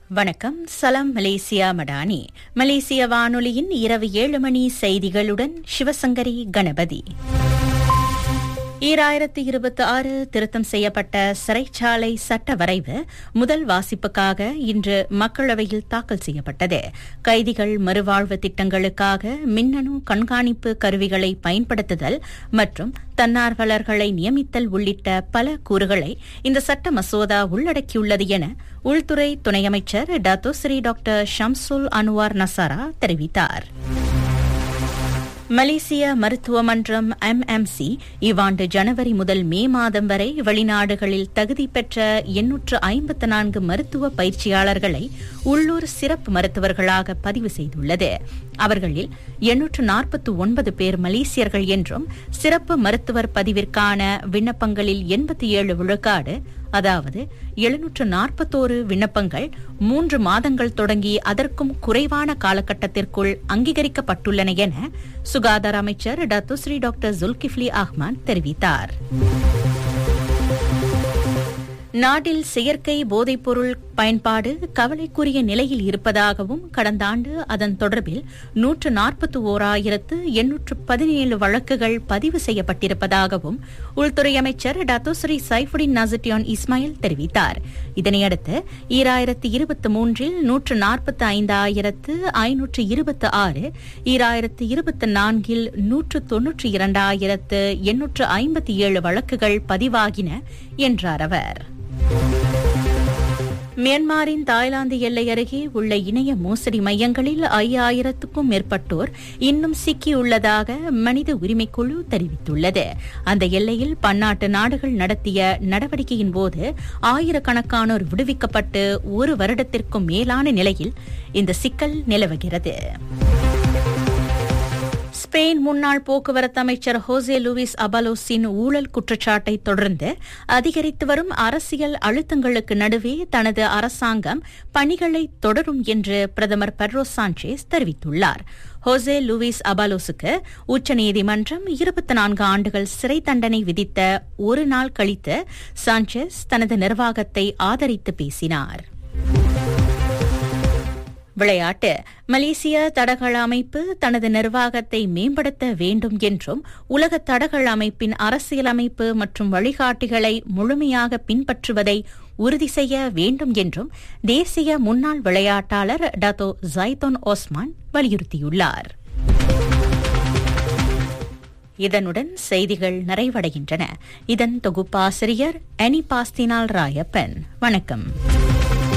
வணக்கம் சலாம் மலேசியா மடானி மலேசிய வானொலியின் இரவு ஏழு மணி செய்திகளுடன் சிவசங்கரி கணபதி ஈராயிரத்தி இருபத்தி ஆறு திருத்தம் செய்யப்பட்ட சிறைச்சாலை சட்ட வரைவு முதல் வாசிப்புக்காக இன்று மக்களவையில் தாக்கல் செய்யப்பட்டது கைதிகள் மறுவாழ்வு திட்டங்களுக்காக மின்னணு கண்காணிப்பு கருவிகளை பயன்படுத்துதல் மற்றும் தன்னார்வலர்களை நியமித்தல் உள்ளிட்ட பல கூறுகளை இந்த சட்ட மசோதா உள்ளடக்கியுள்ளது என உள்துறை துணை அமைச்சர் Datuk Seri doctor Shamsul Anwar Nasarah தெரிவித்தார் மலேசிய மருத்துவ மன்றம் எம்எம்சி இவ்வாண்டு ஜனவரி முதல் மே மாதம் வரை வெளிநாடுகளில் தகுதி பெற்ற எண்ணூற்று ஐம்பத்து நான்கு மருத்துவ பயிற்சியாளர்களை உள்ளூர் சிறப்பு மருத்துவர்களாக பதிவு செய்துள்ளது அவர்களில் எண்ணூற்று நாற்பத்தி ஒன்பது பேர் மலேசியர்கள் என்றும் சிறப்பு மருத்துவர் பதிவிற்கான விண்ணப்பங்களில் எண்பத்தி ஏழு விழுக்காடு அதாவது எழுநூற்று நாற்பத்தோரு விண்ணப்பங்கள் மூன்று மாதங்கள் தொடங்கி அதற்கும் குறைவான காலகட்டத்திற்குள் அங்கீகரிக்கப்பட்டுள்ளன என சுகாதார அமைச்சர் டத்துஸ்ரீ டாக்டர் ஜுல்கிஃப்லி அஹ்மான் தெரிவித்தார் நாட்டில் செயற்கை போதைப்பொருள் பயன்பாடு கவலைக்குரிய நிலையில் இருப்பதாகவும் கடந்த ஆண்டு அதன் தொடர்பில் நூற்று நாற்பத்தி ஓராயிரத்து எண்ணூற்று பதினேழு வழக்குகள் பதிவு செய்யப்பட்டிருப்பதாகவும் உள்துறை அமைச்சர் டத்தோஸ்ரீ சைஃபுடின் நசட்டியான் இஸ்மாயில் தெரிவித்தார் இதனையடுத்து ஈராயிரத்து இருபத்தி மூன்றில் நூற்று நாற்பத்தி ஐந்தாயிரத்து ஐநூற்று இருபத்தி ஆறு ஈராயிரத்து இருபத்தி நான்கில் நூற்று தொன்னூற்றி இரண்டாயிரத்து எண்ணூற்று ஐம்பத்தி ஏழு வழக்குகள் பதிவாகின என்றார் அவர் மியான்மரின் தாய்லாந்து எல்லை அருகே உள்ள இணைய மோசடி மையங்களில் ஐயாயிரத்துக்கும் மேற்பட்டோர் இன்னும் சிக்கியுள்ளதாக மனித உரிமைக்குழு தெரிவித்துள்ளது அந்த எல்லையில் பன்னாட்டு நாடுகள் நடத்திய நடவடிக்கையின் போது ஆயிரக்கணக்கானோர் விடுவிக்கப்பட்டு ஒரு வருடத்திற்கும் மேலான நிலையில் இந்த சிக்கல் நிலவுகிறது ஸ்பெயின் முன்னாள் போக்குவரத்து அமைச்சர் ஹோசே லூயிஸ் அபலோஸின் ஊழல் குற்றச்சாட்டை தொடர்ந்து அதிகரித்து வரும் அரசியல் அழுத்தங்களுக்கு நடுவே தனது அரசாங்கம் பணிகளை தொடரும் என்று பிரதமர் பெட்ரோ சாnchez தெரிவித்துள்ளார் ஹோசே லூயிஸ் அபாலோஸுக்கு உச்சநீதிமன்றம் இருபத்தி நான்கு ஆண்டுகள் சிறை தண்டனை விதித்த ஒரு நாள் கழித்து சாnchez தனது நிர்வாகத்தை ஆதரித்து பேசினார் விளையாட்டு மலேசிய தடகள அமைப்பு தனது நிர்வாகத்தை மேம்படுத்த வேண்டும் என்றும் உலக தடகள அமைப்பின் அரசியலமைப்பு மற்றும் வழிகாட்டிகளை முழுமையாக பின்பற்றுவதை உறுதி செய்ய வேண்டும் என்றும் தேசிய முன்னாள் விளையாட்டாளர் டத்தோ ஜைதோன் ஓஸ்மான் வலியுறுத்தியுள்ளார் இதனுடன் செய்திகள் நிறைவடைகின்றன இதன் தொகுப்பாசிரியர் அனி பாஸ்தினால் ராயப்பன் வணக்கம்